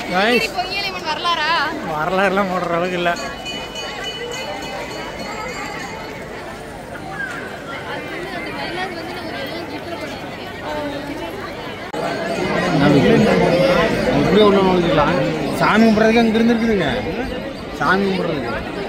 Guys. பொய்யலிமன் வரலாறா வரலாறுலாம் போடுற அளவுக்கு இல்லை இப்படியே உள்ள நுழைஞ்சிக்கலாம் சாமி கும்பிட்றதுக்கு அங்கே இருந்துருக்குதுங்க சாமி கும்பிட்றதுக்கு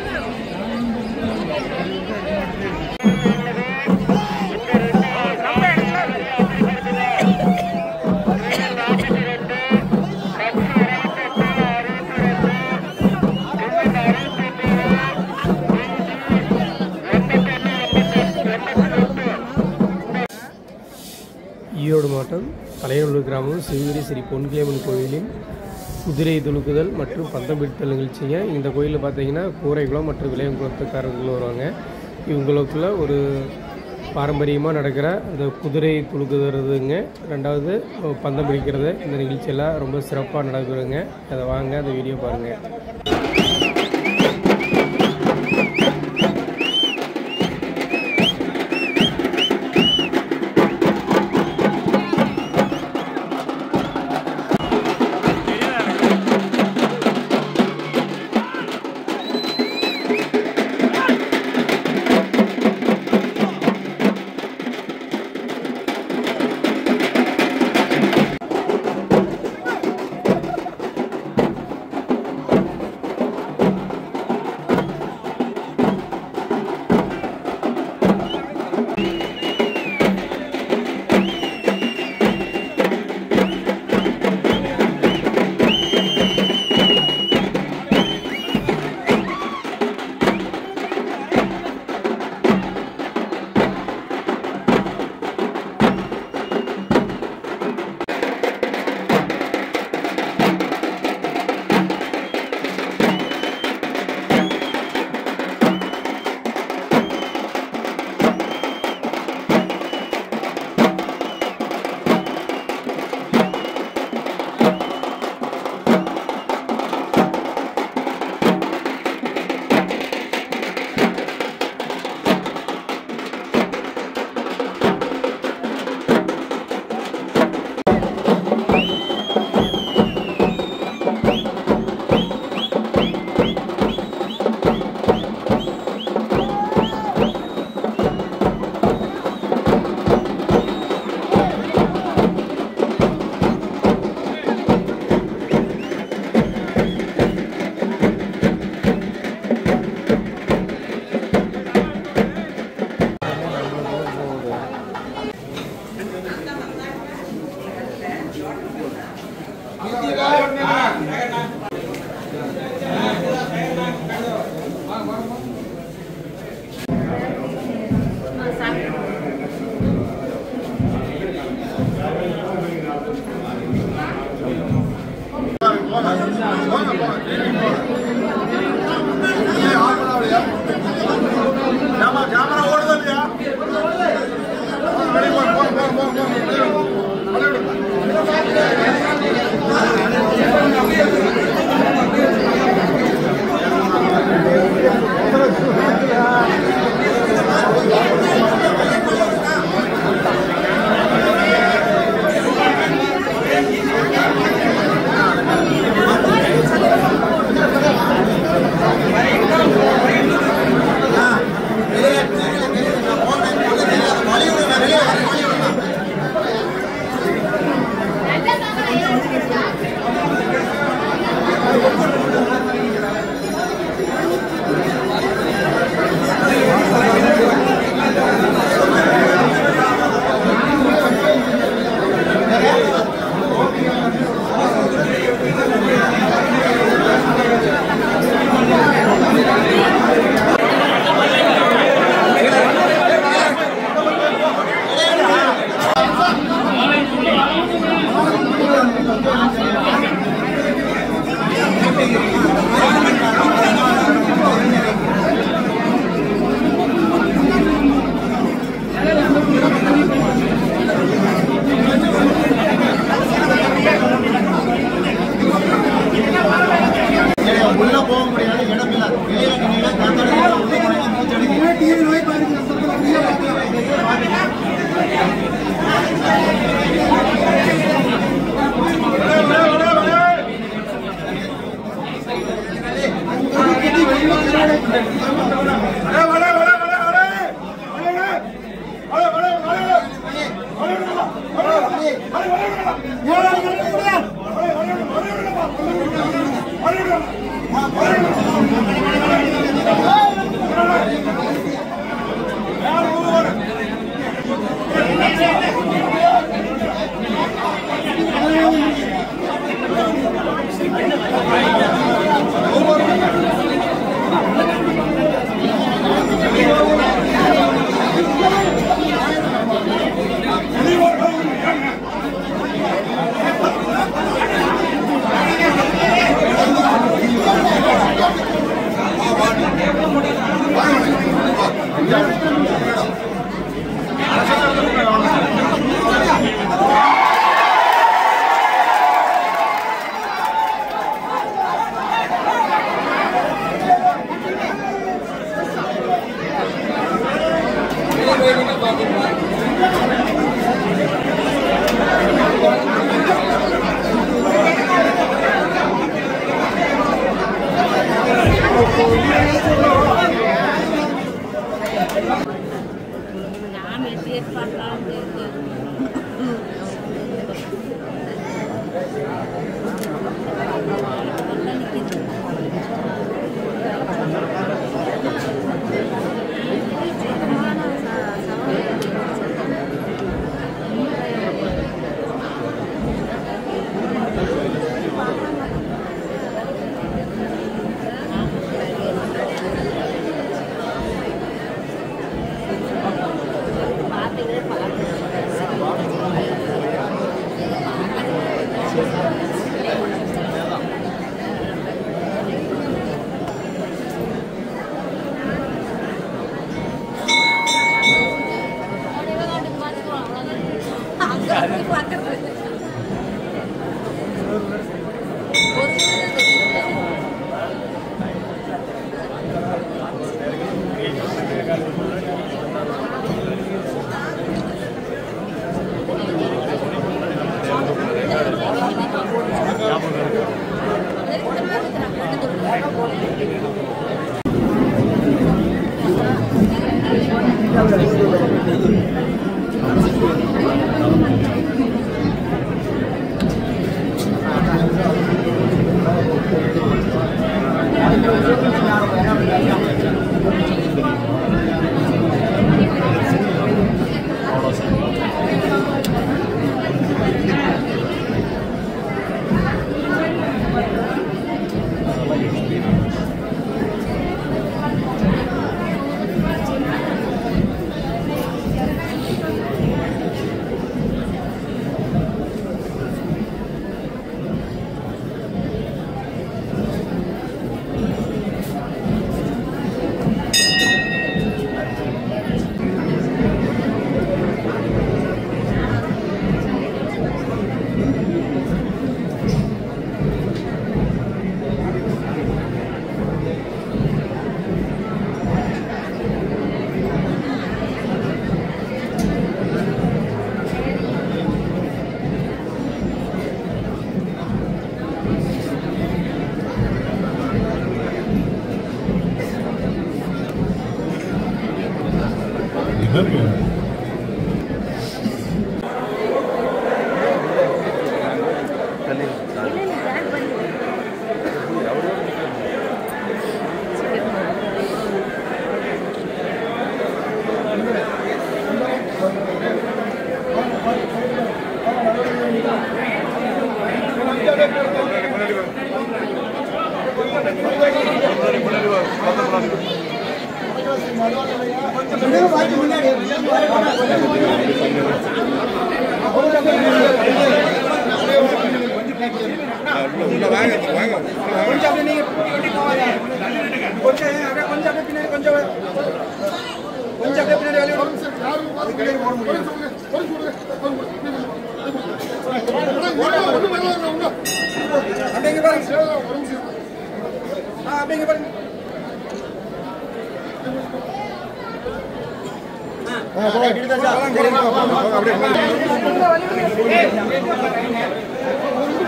ஈரோடு மாவட்டம் தலையனூர் கிராமம் சிவகிரி ஸ்ரீ பொன்கியம்மன் கோயிலின் குதிரை துணுக்குதல் மற்றும் பந்தம் பிடித்தல் நிகழ்ச்சிங்க இந்த கோயிலில் பார்த்தீங்கன்னா கூரைக்குளம் மற்றும் விளையம் குளத்துக்காரர்கள் வருவாங்க இவங்களுக்குள்ள ஒரு பாரம்பரியமாக நடக்கிற இந்த குதிரை துணுக்குதுறதுங்க ரெண்டாவது பந்தம் பிடிக்கிறது இந்த நிகழ்ச்சியெல்லாம் ரொம்ப சிறப்பாக நடக்குதுங்க அதை வாங்க அந்த வீடியோ பாருங்கள் உள்ள போக முடியாது இடம் இல்லை வெளியில நின்னீங்கன்னா கந்தடத்துல உள்ள போனீங்கன்னா மூச்சடிக்கும். ഞാൻ വെട്ടിയ പട്ടാളം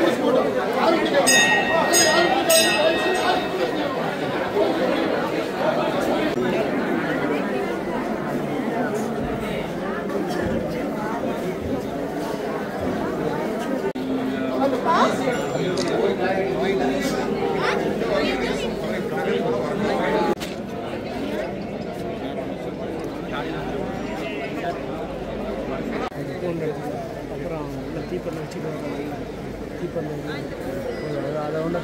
ஆ அப்புறம் உள்ள தீப்பந்தம் வச்சுட்டு தீப்பந்தம் அதை ஒன்று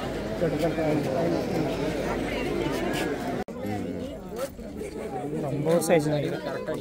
ரொம்ப வருஷம் ஆயிடுச்சு நினைக்கிறேன்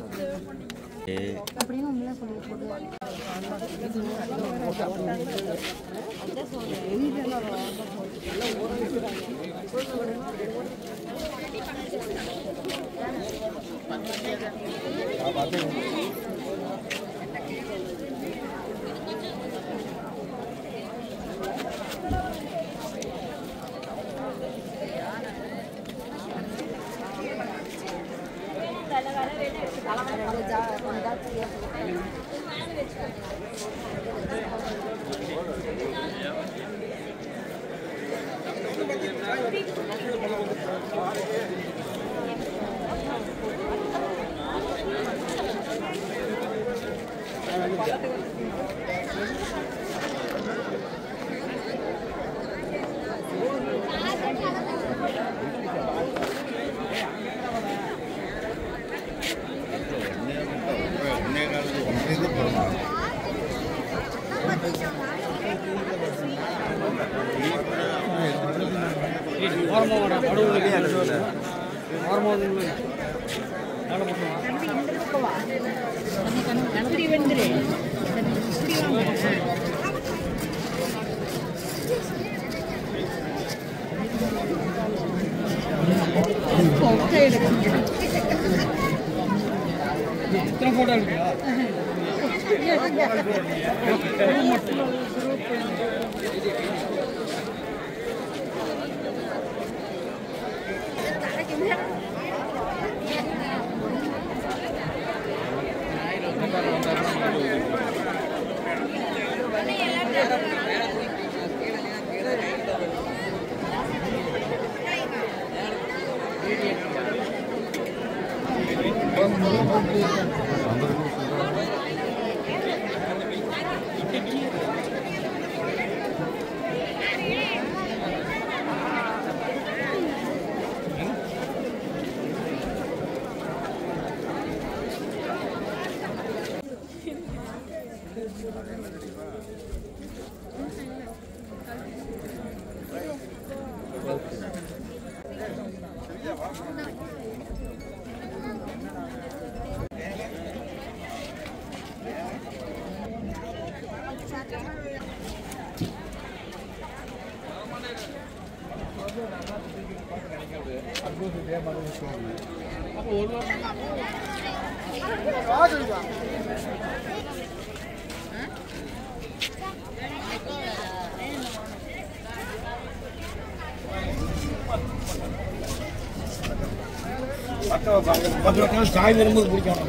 சாய் வரும்போது பிடிக்கும்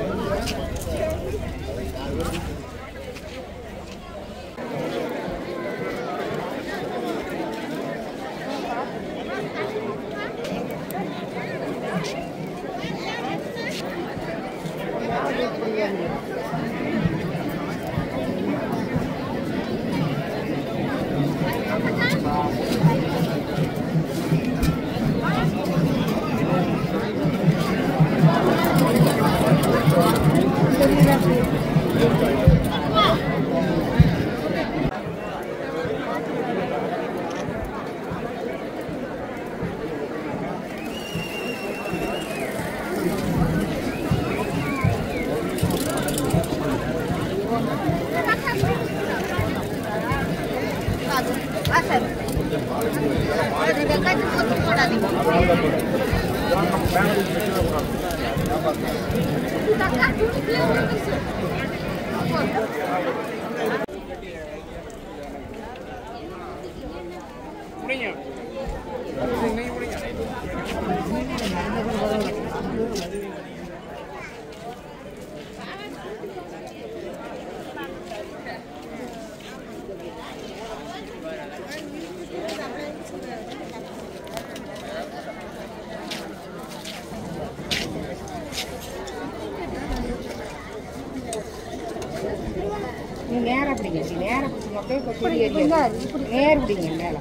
நீ நேரா நேரம் பிடிங்க இப்படி நேரம் பிடிச்சி மொக்கையை கொத்தி எரியாது நேரம் பிடிங்க மேலே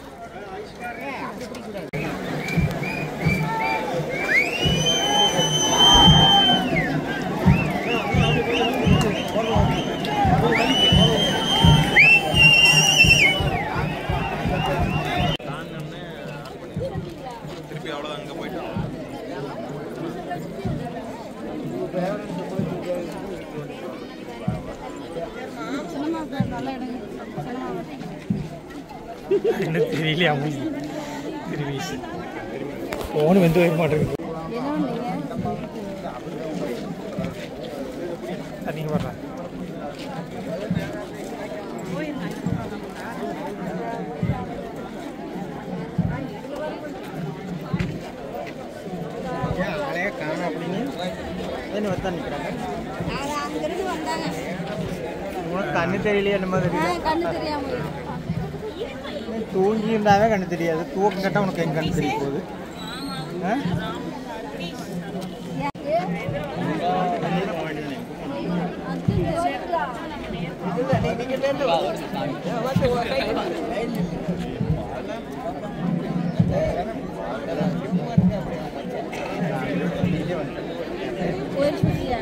என்ன தெரியலையா மூஞ்சி திருவீஸ் ஃபோனு வந்து வர மாட்டேங்குது அதிகம் வர்றேன் ஆளையே காணும் அப்படின்னு என்ன வத்தா நிற்கிறாங்க அங்கிருந்து வந்தாங்க உனக்கு கண்ணு தெரியலையே என்ன மாதிரி ஆ, கண்ணு தெரியாம தூங்கி இருந்தாவே கண்ணு தெரியாது தூக்கம் கேட்டால் உனக்கு எங்க கண்ணு தெரிய போகுது ஆ? போயிருச்சியா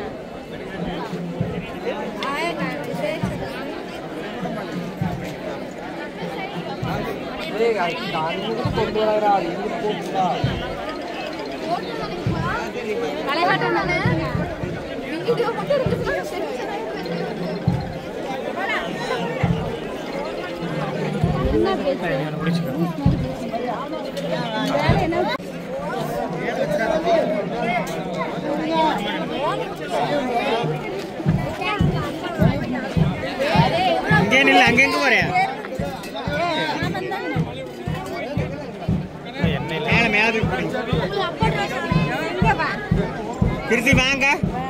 ஆயா சரி மலையாட்டம் தானே வீடியோ மட்டும் இருந்துச்சுன்னா சரி என்ன பேசு வேலை என்ன இங்கே நில்ல அங்கே எங்கே போறியா மேலே மேலே தூக்கி போடு. திருச்சி வாங்க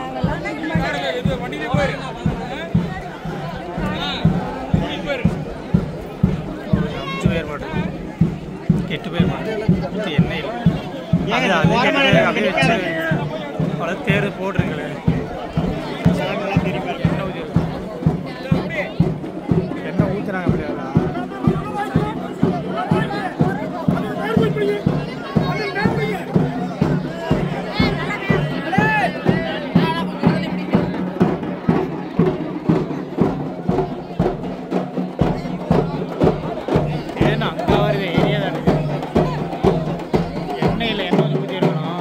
அஞ்சு பேர் மாட்டேன் எட்டு பேர் மாட்டேன் இது என்ன இல்லை ஏங்க, அது அது ஓரமா கெட்டு நில்லுங்க, அப்படியே நிக்காத. வச்சு பல தேர் போட்டிருங்களே சாமிலாம் தெரியுமா என்ன ஊத்தி என்ன ஊத்துறாங்க அப்படியா ஏன்னா அங்கே வருது ஏரியா தான் இருக்கு எண்ணெயில் எண்ணெய் வந்து ஊற்றி இருக்கணும்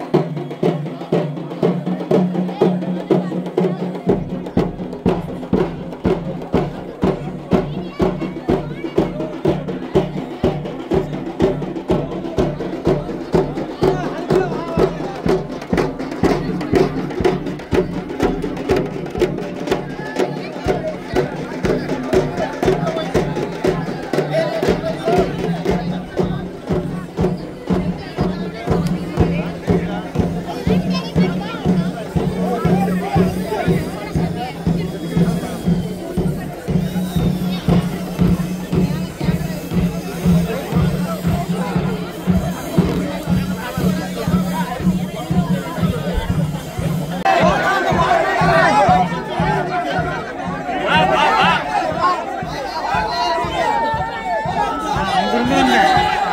அங்கிருந்து வந்தேன்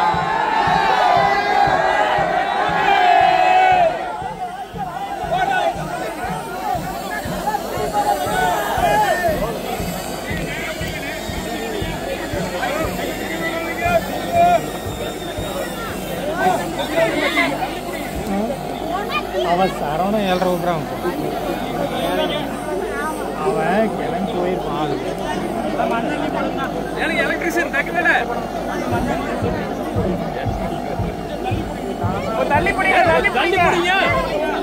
அவன் சரவணம் ஏழரை ஊத்துறான் அவன் கிளம்பி போயிருப்பான் தள்ளி பிடிங்க தள்ளி பிடிங்க